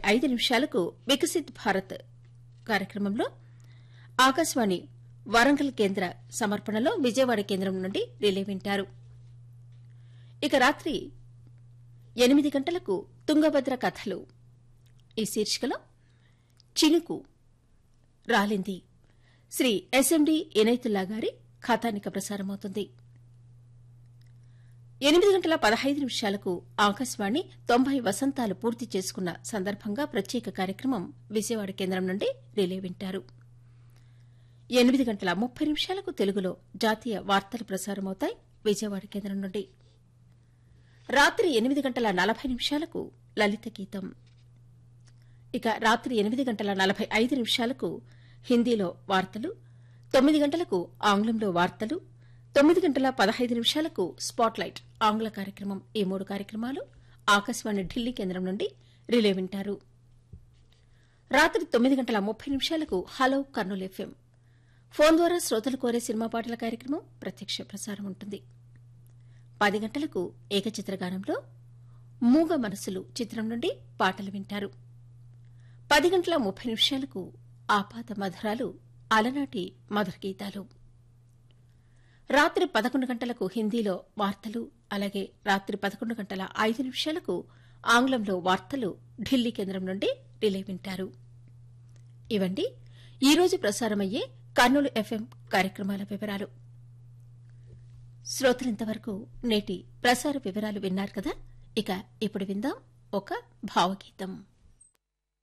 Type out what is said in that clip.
ఐదు నిమిషాలకు వికసిత్ భారత్ కార్యక్రమంలో ఆకాశవాణి వరంగల్ కేంద్ర సమర్పణలో విజయవాడ కేంద్రం నుండి రిలే వింటారు ఇక రాత్రి ఎనిమిది గంటలకు తుంగభద్ర కథలు ఈ శీర్షికలో చినుకు రాలింది శ్రీ ఎస్ఎండి ఇనైతుల్లా గారి ఖాతానిక ప్రసారమవుతుంది ఎనిమిది గంటల పదహైదు నిమిషాలకు ఆకాశవాణి తొంభై వసంతాలు పూర్తి చేసుకున్న సందర్భంగా ప్రత్యేక కార్యక్రమం విజయవాడ కేంద్రం నుండి రిలే వింటారు ఎనిమిది గంటల ముప్పై నిమిషాలకు తెలుగులో జాతీయ వార్తలు ప్రసారమవుతాయి విజయవాడ కేంద్రం నుండి రాత్రి ఎనిమిది గంటల నలభై నిమిషాలకు లలిత గీతం ఇక రాత్రి ఎనిమిది గంటల నలభై ఐదు నిమిషాలకు హిందీలో వార్తలు తొమ్మిది గంటలకు ఆంగ్లంలో వార్తలు తొమ్మిది గంటల పదహైదు నిమిషాలకు స్పాట్లైట్ ఆంగ్ల కార్యక్రమం ఈ మూడు కార్యక్రమాలు ఆకాశవాణి ఢిల్లీ కేంద్రం నుండి రిలే వింటారు రాత్రి తొమ్మిది గంటల ముప్పై నిమిషాలకు హలో కర్నూలు ఎఫ్ఎం ఫోన్ ద్వారా శ్రోతలు కోరే సినిమా పాటల కార్యక్రమం ప్రత్యక్ష ప్రసారం ఉంటుంది పది గంటలకు ఏకచిత్రగానంలో మూగ మనసులు చిత్రం నుండి పాటలు వింటారు పది గంటల ముప్పై నిమిషాలకు ఆపాత మధురాలు అలనాటి మధుర గీతాలు రాత్రి పదకొండు గంటలకు హిందీలో వార్తలు అలాగే రాత్రి పదకొండు గంటల ఐదు నిమిషాలకు ఆంగ్లంలో వార్తలు ఢిల్లీ కేంద్రం నుండి రిలే వింటారు ఇవండి ఈరోజు ప్రసారమయ్యే కర్నూలు ఎఫ్ఎం కార్యక్రమాల వివరాలు శ్రోతలింతవరకు నేటి ప్రసార వివరాలు విన్నారు కదా ఇక ఇప్పుడు విందాం ఒక భావగీతం